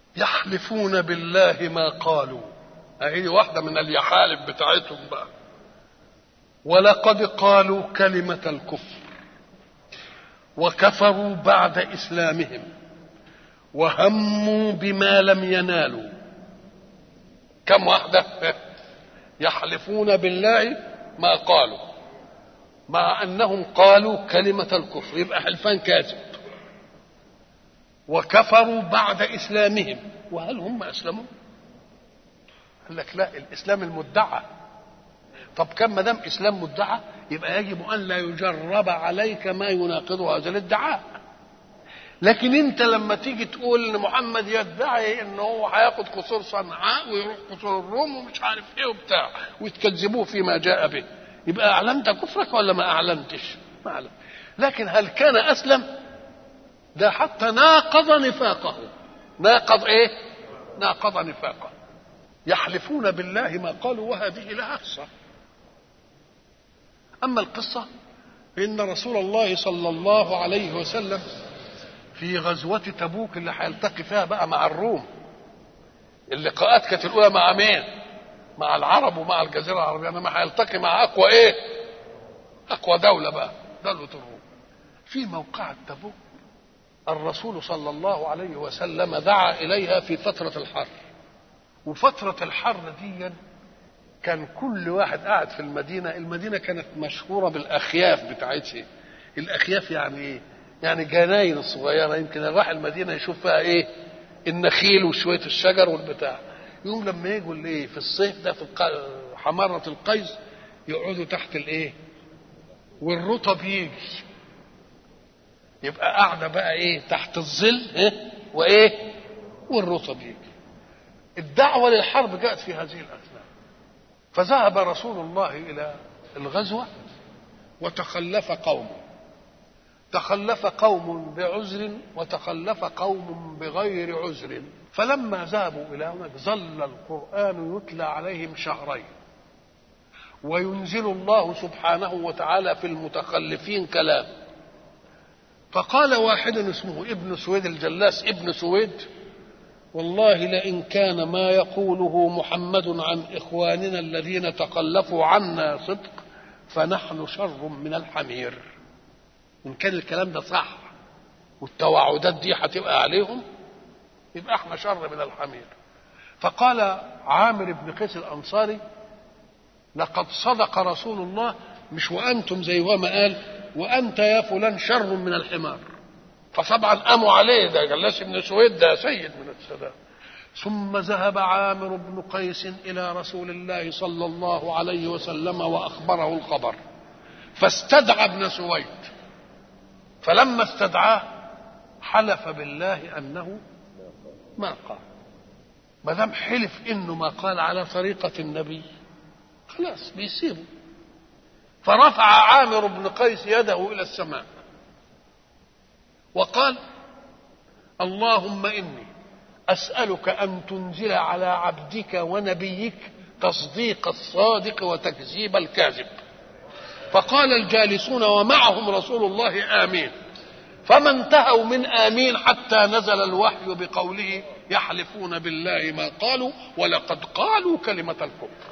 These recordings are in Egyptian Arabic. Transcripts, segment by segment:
يحلفون بالله ما قالوا اهي واحدة من اليحالف بتاعتهم بقى ولقد قالوا كلمة الكفر وكفروا بعد إسلامهم وهموا بما لم ينالوا كم واحدة يحلفون بالله ما قالوا مع أنهم قالوا كلمة الكفر يبقى حلفان كاذب وكفروا بعد إسلامهم وهل هم أسلموا قال لك لا الإسلام المدعى طب كم ما دام إسلام مدعى يبقى يجب أن لا يجرب عليك ما يناقض هذا الادعاء لكن انت لما تيجي تقول ان محمد يدعي ان هو هياخد قصور صنعاء ويروح قصور الروم ومش عارف ايه وبتاع وتكذبوه فيما جاء به يبقى اعلنت كفرك ولا ما اعلنتش؟ ما اعلن لكن هل كان اسلم؟ ده حتى ناقض نفاقه ناقض ايه؟ ناقض نفاقه يحلفون بالله ما قالوا وهذه لها قصه اما القصه فان رسول الله صلى الله عليه وسلم في غزوة تبوك اللي هيلتقي فيها بقى مع الروم اللقاءات كانت الأولى مع مين؟ مع العرب ومع الجزيرة العربية إنما هيلتقي مع أقوى إيه؟ أقوى دولة بقى دولة الروم في موقعة تبوك الرسول صلى الله عليه وسلم دعا إليها في فترة الحر وفترة الحر دي كان كل واحد قاعد في المدينة المدينة كانت مشهورة بالأخياف بتاعتها الأخياف يعني إيه؟ يعني جناين الصغيره يمكن راح المدينه يشوف فيها ايه النخيل وشويه الشجر والبتاع يوم لما يجوا الايه في الصيف ده في الق... حماره القيس يقعدوا تحت الايه والرطب يجي يبقى قاعده بقى ايه تحت الظل ايه وايه والرطب يجي الدعوه للحرب جاءت في هذه الاثناء فذهب رسول الله الى الغزوه وتخلف قومه تخلف قوم بعذر وتخلف قوم بغير عذر فلما ذهبوا الى هناك ظل القران يتلى عليهم شهرين وينزل الله سبحانه وتعالى في المتخلفين كلام فقال واحد اسمه ابن سويد الجلاس ابن سويد والله لئن كان ما يقوله محمد عن اخواننا الذين تخلفوا عنا صدق فنحن شر من الحمير ان كان الكلام ده صح والتوعدات دي هتبقى عليهم يبقى احنا شر من الحمير فقال عامر بن قيس الانصاري لقد صدق رسول الله مش وانتم زي ما قال وانت يا فلان شر من الحمار فطبعا قاموا عليه ده جلاس بن سويد ده سيد من السادات ثم ذهب عامر بن قيس الى رسول الله صلى الله عليه وسلم واخبره الخبر فاستدعى ابن سويد فلما استدعاه حلف بالله انه ما قال ما دام حلف انه ما قال على طريقه النبي خلاص بيسيبه فرفع عامر بن قيس يده الى السماء وقال اللهم اني اسالك ان تنزل على عبدك ونبيك تصديق الصادق وتكذيب الكاذب فقال الجالسون ومعهم رسول الله امين فما انتهوا من امين حتى نزل الوحي بقوله يحلفون بالله ما قالوا ولقد قالوا كلمه الكفر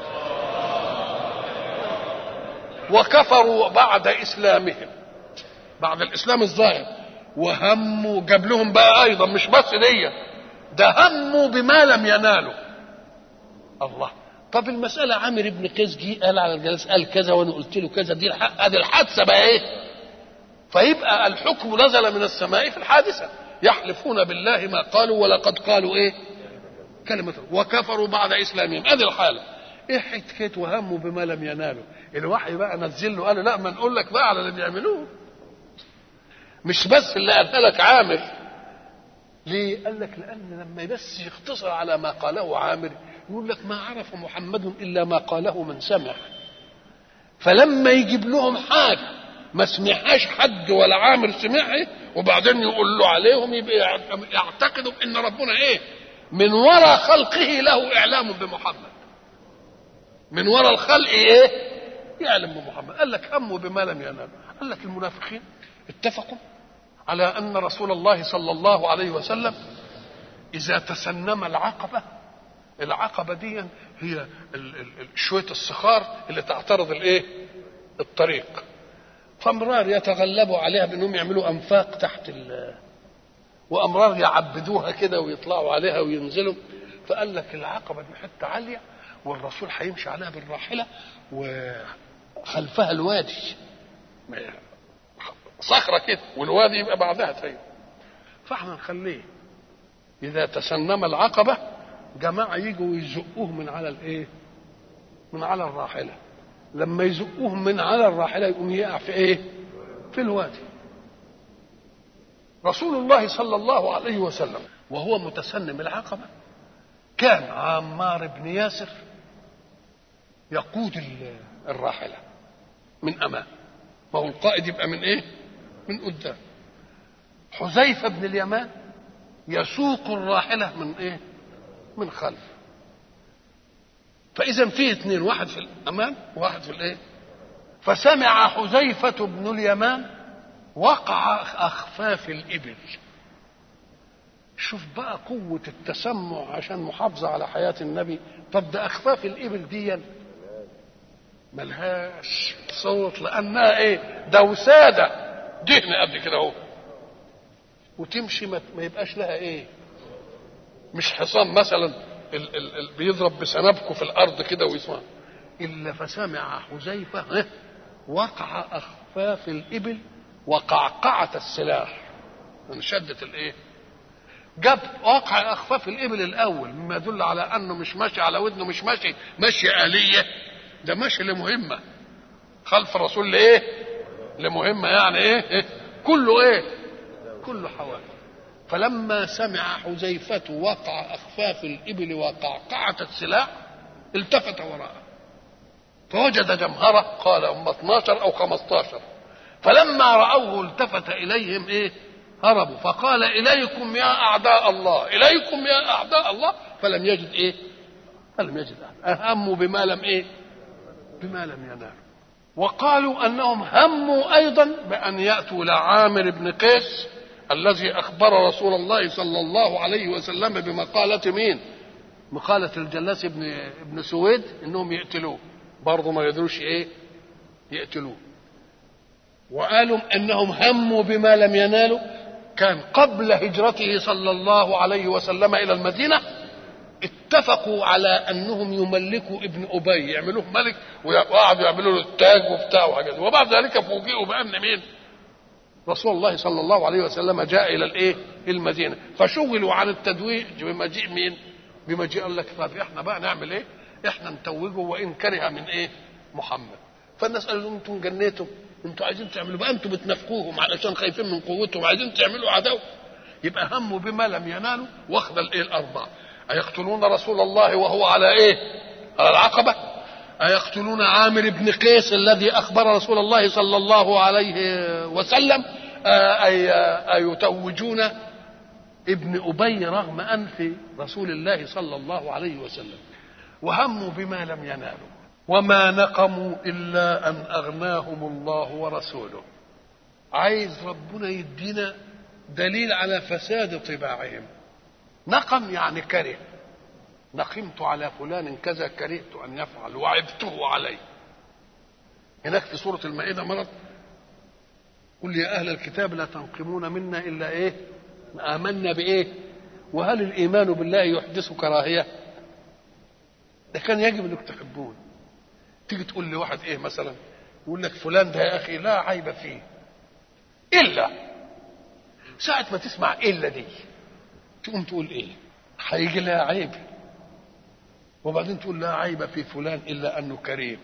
وكفروا بعد اسلامهم بعد الاسلام الظاهر وهموا جاب لهم بقى ايضا مش بس دي ده هموا بما لم ينالوا الله طب المسألة عامر ابن قيس جه قال على الجلسة قال كذا وأنا قلت له كذا دي ادي الحادثة بقى إيه؟ فيبقى الحكم نزل من السماء في الحادثة يحلفون بالله ما قالوا ولقد قالوا إيه؟ كلمة وكفروا بعد إسلامهم ادي الحالة إيه حكاية وهموا بما لم ينالوا الوحي بقى نزل له قال له لا ما نقول لك بقى على اللي بيعملوه مش بس اللي قالها لك عامر ليه؟ قال لك لأن لما بس يختصر على ما قاله عامر يقول لك ما عرف محمد إلا ما قاله من سمع فلما يجيب لهم حاجة ما سمعهاش حد ولا عامر سمعها وبعدين يقول له عليهم يبقى يعتقدوا ان ربنا ايه من وراء خلقه له اعلام بمحمد من وراء الخلق ايه يعلم بمحمد قال لك هموا بما لم ينالوا قال لك المنافقين اتفقوا على ان رسول الله صلى الله عليه وسلم إذا تسنم العقبة العقبة دي هي ال- ال- ال- شوية الصخار اللي تعترض الايه الطريق فامرار يتغلبوا عليها بانهم يعملوا انفاق تحت ال وامرار يعبدوها كده ويطلعوا عليها وينزلوا فقال لك العقبه دي حته عاليه والرسول هيمشي عليها بالراحله وخلفها الوادي صخره كده والوادي يبقى بعدها تاني فاحنا نخليه اذا تسنم العقبه جماعه يجوا ويزقوه من على الايه من على الراحله لما يزقوه من على الراحله يقوم يقع في ايه في الوادي رسول الله صلى الله عليه وسلم وهو متسنم العقبه كان عمار بن ياسر يقود ال- الراحله من امام فهو القائد يبقى من ايه من قدام حذيفه بن اليمان يسوق الراحله من ايه من خلف فاذا في اثنين واحد في الامام وواحد في الايه فسمع حذيفه بن اليمان وقع اخفاف الابل شوف بقى قوة التسمع عشان محافظة على حياة النبي طب ده أخفاف الإبل دي ملهاش صوت لأنها إيه ده وسادة دهن قد كده أهو وتمشي ما ما يبقاش لها إيه مش حصان مثلا ال ال ال بيضرب بسنابكه في الأرض كده ويسمع إلا فسمع حذيفة إيه؟ وقع أخفاف الإبل وقعقعة السلاح من شدة الإيه جاب واقع اخفاف الابل الاول مما يدل على انه مش ماشي على ودنه مش ماشي ماشي اليه ده ماشي لمهمه خلف الرسول لايه لمهمه يعني ايه, إيه؟ كله ايه كله حوادث فلما سمع حذيفة وقع أخفاف الإبل وقعقعة السلاح التفت وراءه فوجد جمهرة قال هم 12 أو 15 فلما رأوه التفت إليهم إيه هربوا فقال إليكم يا أعداء الله إليكم يا أعداء الله فلم يجد إيه فلم يجد أحد هموا بما لم إيه بما لم ينالوا وقالوا أنهم هموا أيضا بأن يأتوا إلى عامر بن قيس الذي أخبر رسول الله صلى الله عليه وسلم بمقالة مين مقالة الجلاس ابن ابن سويد انهم يقتلوه برضه ما يقدروش ايه يقتلوه وقالوا انهم هموا بما لم ينالوا كان قبل هجرته صلى الله عليه وسلم الى المدينه اتفقوا على انهم يملكوا ابن ابي يعملوه ملك وقعدوا يعملوا له التاج وبتاع وحاجات وبعد ذلك فوجئوا بان مين؟ رسول الله صلى الله عليه وسلم جاء الى الايه؟ المدينه فشغلوا عن التدويج بمجيء مين؟ بمجيء قال لك طب احنا بقى نعمل ايه؟ احنا نتوجه وان كره من ايه؟ محمد فالناس قالوا لهم انتم جنيتم انتوا عايزين تعملوا بقى انتوا بتنافقوهم علشان خايفين من قوتهم عايزين تعملوا عدو يبقى هموا بما لم ينالوا واخذ الايه الاربعه ايقتلون رسول الله وهو على ايه؟ على العقبه أيقتلون عامر بن قيس الذي أخبر رسول الله صلى الله عليه وسلم أي أيتوجون ابن أبي رغم أنف رسول الله صلى الله عليه وسلم وهموا بما لم ينالوا وما نقموا إلا أن أغناهم الله ورسوله عايز ربنا يدينا دليل على فساد طباعهم نقم يعني كره نقمت على فلان كذا كرهت ان يفعل وعبته عليه هناك في سوره المائده مرض قل يا اهل الكتاب لا تنقمون منا الا ايه امنا بايه وهل الايمان بالله يحدث كراهيه ده كان يجب انك تحبون تيجي تقول لواحد ايه مثلا يقول لك فلان ده يا اخي لا عيب فيه الا ساعه ما تسمع الا دي تقوم تقول ايه هيجي لها عيب وبعدين تقول لا عيب في فلان الا انه كريم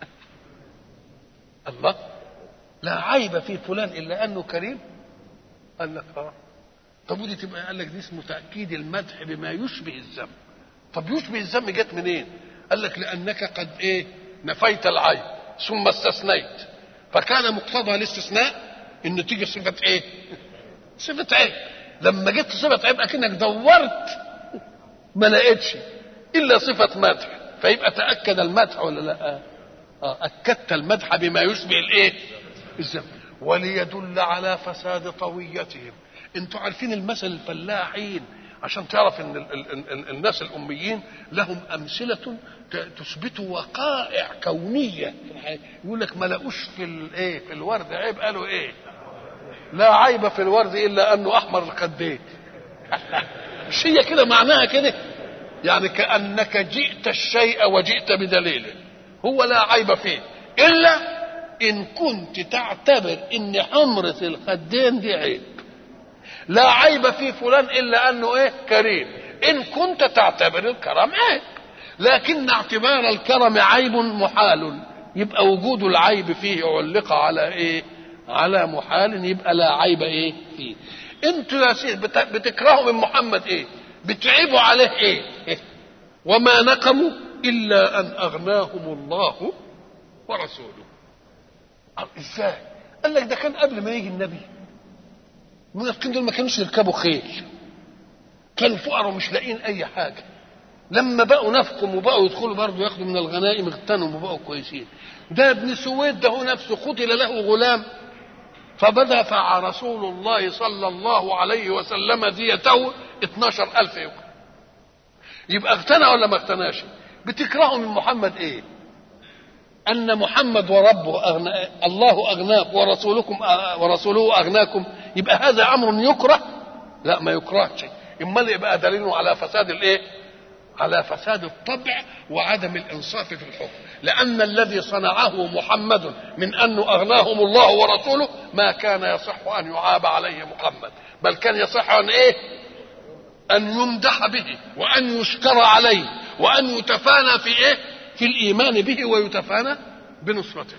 الله لا عيب في فلان الا انه كريم قال لك اه طب ودي تبقى قال لك دي اسمه تاكيد المدح بما يشبه الذم طب يشبه الذم جت منين قال لك لانك قد ايه نفيت العيب ثم استثنيت فكان مقتضى الاستثناء ان تيجي صفه ايه صفه عيب لما جبت صفه عيب اكنك دورت ما لقيتش الا صفه مدح فيبقى تاكد المدح ولا لا اه اكدت المدح بما يشبه الايه الذم وليدل على فساد طويتهم انتوا عارفين المثل الفلاحين عشان تعرف ان ال ال ال الناس الاميين لهم امثله تثبت وقائع كونيه في الحياه يقول لك ما لقوش في الايه في الورد عيب قالوا ايه لا عيب في الورد الا انه احمر الخدين مش هي كده معناها كده يعني كانك جئت الشيء وجئت بدليله هو لا عيب فيه الا ان كنت تعتبر ان حمرة الخدين دي عيب لا عيب في فلان الا انه ايه كريم ان كنت تعتبر الكرم عيب لكن اعتبار الكرم عيب محال يبقى وجود العيب فيه علق على ايه على محال يبقى لا عيب ايه فيه انتوا يا سيدي بتكرهوا من محمد ايه بتعيبوا عليه ايه, إيه؟ وما نقموا الا ان اغناهم الله ورسوله ازاي قال لك ده كان قبل ما يجي النبي المنافقين دول ما كانوش يركبوا خيل كانوا فقراء ومش لاقيين اي حاجه لما بقوا نفقهم وبقوا يدخلوا برضه ياخدوا من الغنائم اغتنموا وبقوا كويسين ده ابن سويد ده هو نفسه قتل له غلام فبدفع رسول الله صلى الله عليه وسلم ديته 12000 يوم يبقى اغتنى ولا ما اغتناش بتكرهوا من محمد ايه ان محمد وربه أغنى الله اغناك ورسولكم ورسوله اغناكم يبقى هذا امر يكره لا ما يكرهش امال يبقى دليل على فساد الايه على فساد الطبع وعدم الانصاف في الحكم لان الذي صنعه محمد من انه اغناهم الله ورسوله ما كان يصح ان يعاب عليه محمد بل كان يصح ان ايه ان يمدح به وان يشكر عليه وان يتفانى في ايه في الايمان به ويتفانى بنصرته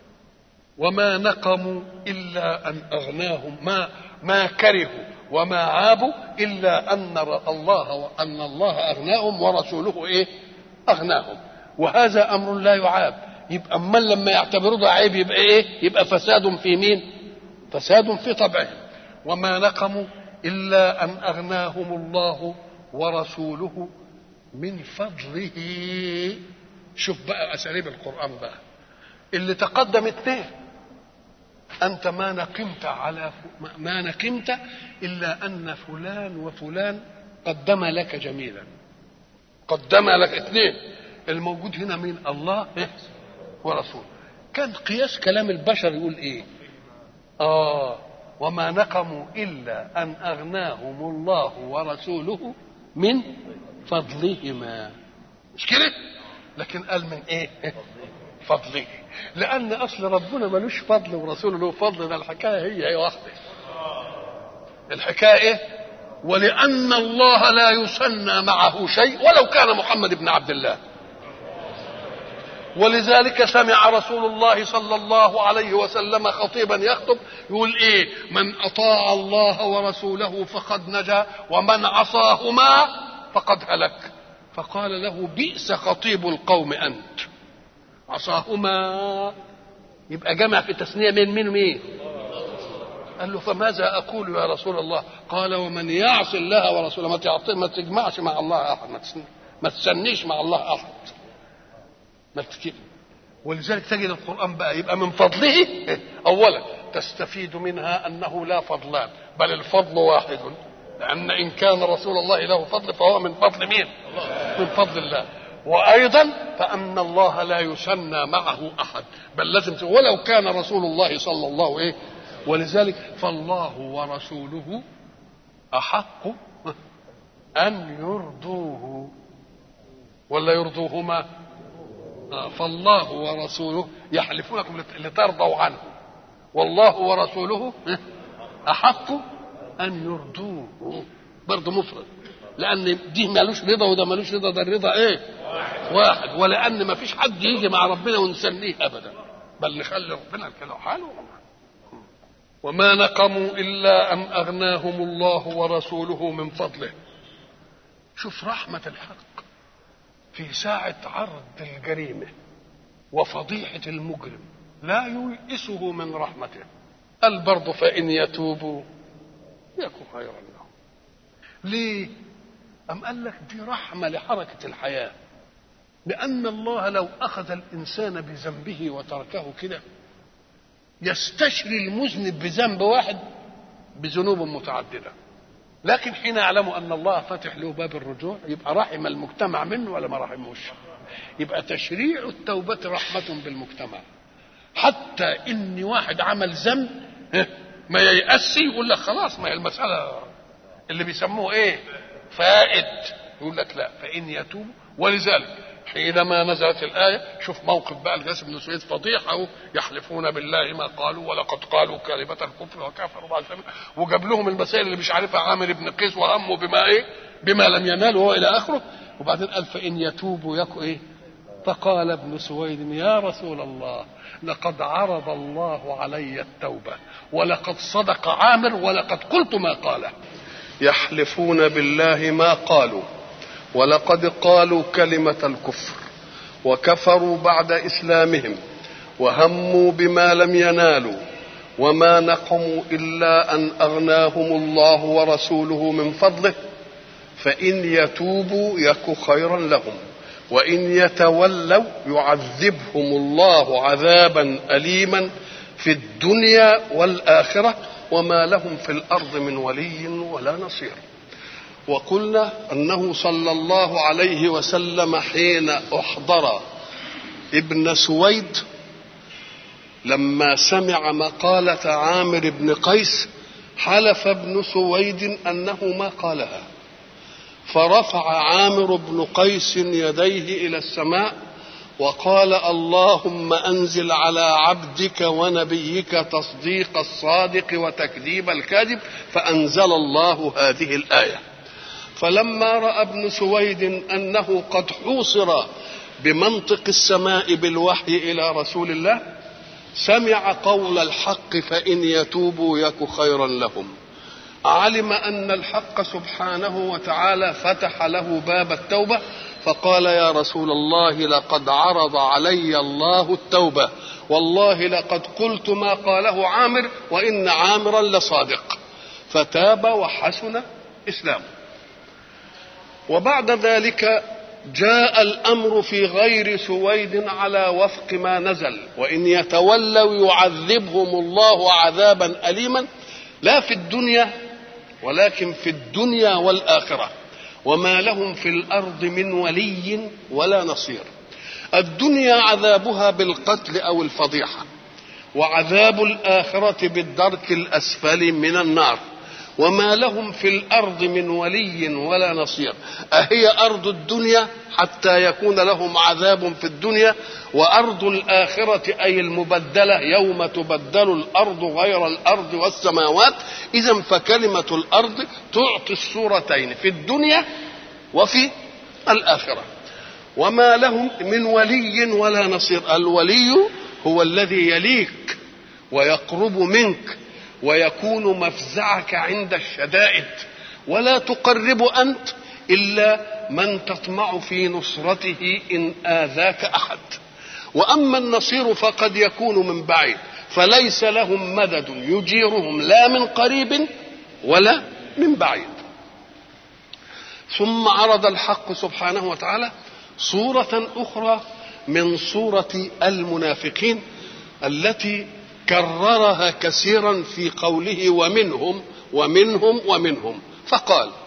وما نقموا الا ان اغناهم ما ما كرهوا وما عابوا الا ان الله وان الله اغناهم ورسوله ايه اغناهم وهذا امر لا يعاب يبقى اما لما يعتبروا ده عيب يبقى ايه يبقى فساد في مين فساد في طبعهم وما نقموا الا ان اغناهم الله ورسوله من فضله شوف بقى اساليب القران بقى اللي تقدم اثنين انت ما نقمت على ف... ما نقمت الا ان فلان وفلان قدم لك جميلا قدم لك اثنين الموجود هنا مين الله ورسوله كان قياس كلام البشر يقول ايه اه وما نقموا الا ان اغناهم الله ورسوله من فضلهما مش كده لكن قال من ايه فضله لان اصل ربنا ملوش فضل ورسوله له فضل ده الحكايه هي هي واحده الحكايه ايه ولان الله لا يسنى معه شيء ولو كان محمد بن عبد الله ولذلك سمع رسول الله صلى الله عليه وسلم خطيبا يخطب يقول ايه من اطاع الله ورسوله فقد نجا ومن عصاهما فقد هلك فقال له بئس خطيب القوم انت عصاهما يبقى جمع في تثنيه من مين مين قال له فماذا اقول يا رسول الله قال ومن يعص الله ورسوله ما ما تجمعش مع الله احد ما تسنيش مع الله احد ما تكيف ولذلك تجد القرآن بقى يبقى من فضله أولا تستفيد منها أنه لا فضلان بل الفضل واحد لأن إن كان رسول الله له فضل فهو من فضل مين؟ من فضل الله وأيضا فأن الله لا يسنى معه أحد بل لازم ولو كان رسول الله صلى الله عليه ولذلك فالله ورسوله أحق أن يرضوه ولا يرضوهما فالله ورسوله يحلفونكم لترضوا عنه والله ورسوله أحق أن يرضوه برضه مفرد لأن دي مالوش رضا وده مالوش رضا ده الرضا إيه؟ واحد ولأن ما فيش حد يجي مع ربنا ونسنيه أبدا بل نخلي ربنا كده حاله وما نقموا إلا أن أغناهم الله ورسوله من فضله شوف رحمة الحق في ساعة عرض الجريمة وفضيحة المجرم لا ييئسه من رحمته قال برضه فإن يتوبوا يكن خيرا لهم ليه؟ أم قال لك دي رحمة لحركة الحياة لأن الله لو أخذ الإنسان بذنبه وتركه كده يستشري المذنب بذنب واحد بذنوب متعددة لكن حين يعلم ان الله فاتح له باب الرجوع يبقى رحم المجتمع منه ولا ما رحموش يبقى تشريع التوبة رحمة بالمجتمع حتى ان واحد عمل ذنب ما ييأسي يقول لك خلاص ما هي المسألة اللي بيسموه ايه فائت يقول لك لا فإن يتوب ولذلك حينما نزلت الآية شوف موقف بقى الجاس بن سويد فضيحة يحلفون بالله ما قالوا ولقد قالوا كلمة الكفر وكفروا بعد ذلك وجاب لهم المسائل اللي مش عارفها عامر بن قيس وهمه بما ايه بما لم ينالوا إلى آخره وبعدين قال فإن يتوبوا يكو ايه فقال ابن سويد يا رسول الله لقد عرض الله علي التوبة ولقد صدق عامر ولقد قلت ما قاله يحلفون بالله ما قالوا ولقد قالوا كلمة الكفر وكفروا بعد إسلامهم وهموا بما لم ينالوا وما نقموا إلا أن أغناهم الله ورسوله من فضله فإن يتوبوا يك خيرا لهم وإن يتولوا يعذبهم الله عذابا أليما في الدنيا والآخرة وما لهم في الأرض من ولي ولا نصير وقلنا انه صلى الله عليه وسلم حين احضر ابن سويد لما سمع مقالة عامر بن قيس حلف ابن سويد انه ما قالها فرفع عامر بن قيس يديه الى السماء وقال اللهم انزل على عبدك ونبيك تصديق الصادق وتكذيب الكاذب فانزل الله هذه الايه فلما راى ابن سويد انه قد حوصر بمنطق السماء بالوحي الى رسول الله سمع قول الحق فان يتوبوا يك خيرا لهم علم ان الحق سبحانه وتعالى فتح له باب التوبه فقال يا رسول الله لقد عرض علي الله التوبه والله لقد قلت ما قاله عامر وان عامرا لصادق فتاب وحسن اسلامه وبعد ذلك جاء الامر في غير سويد على وفق ما نزل وان يتولوا يعذبهم الله عذابا اليما لا في الدنيا ولكن في الدنيا والاخره وما لهم في الارض من ولي ولا نصير الدنيا عذابها بالقتل او الفضيحه وعذاب الاخره بالدرك الاسفل من النار وما لهم في الارض من ولي ولا نصير اهي ارض الدنيا حتى يكون لهم عذاب في الدنيا وارض الاخره اي المبدله يوم تبدل الارض غير الارض والسماوات اذا فكلمه الارض تعطي الصورتين في الدنيا وفي الاخره وما لهم من ولي ولا نصير الولي هو الذي يليك ويقرب منك ويكون مفزعك عند الشدائد ولا تقرب انت الا من تطمع في نصرته ان اذاك احد واما النصير فقد يكون من بعيد فليس لهم مدد يجيرهم لا من قريب ولا من بعيد ثم عرض الحق سبحانه وتعالى صوره اخرى من صوره المنافقين التي كررها كثيرا في قوله ومنهم ومنهم ومنهم فقال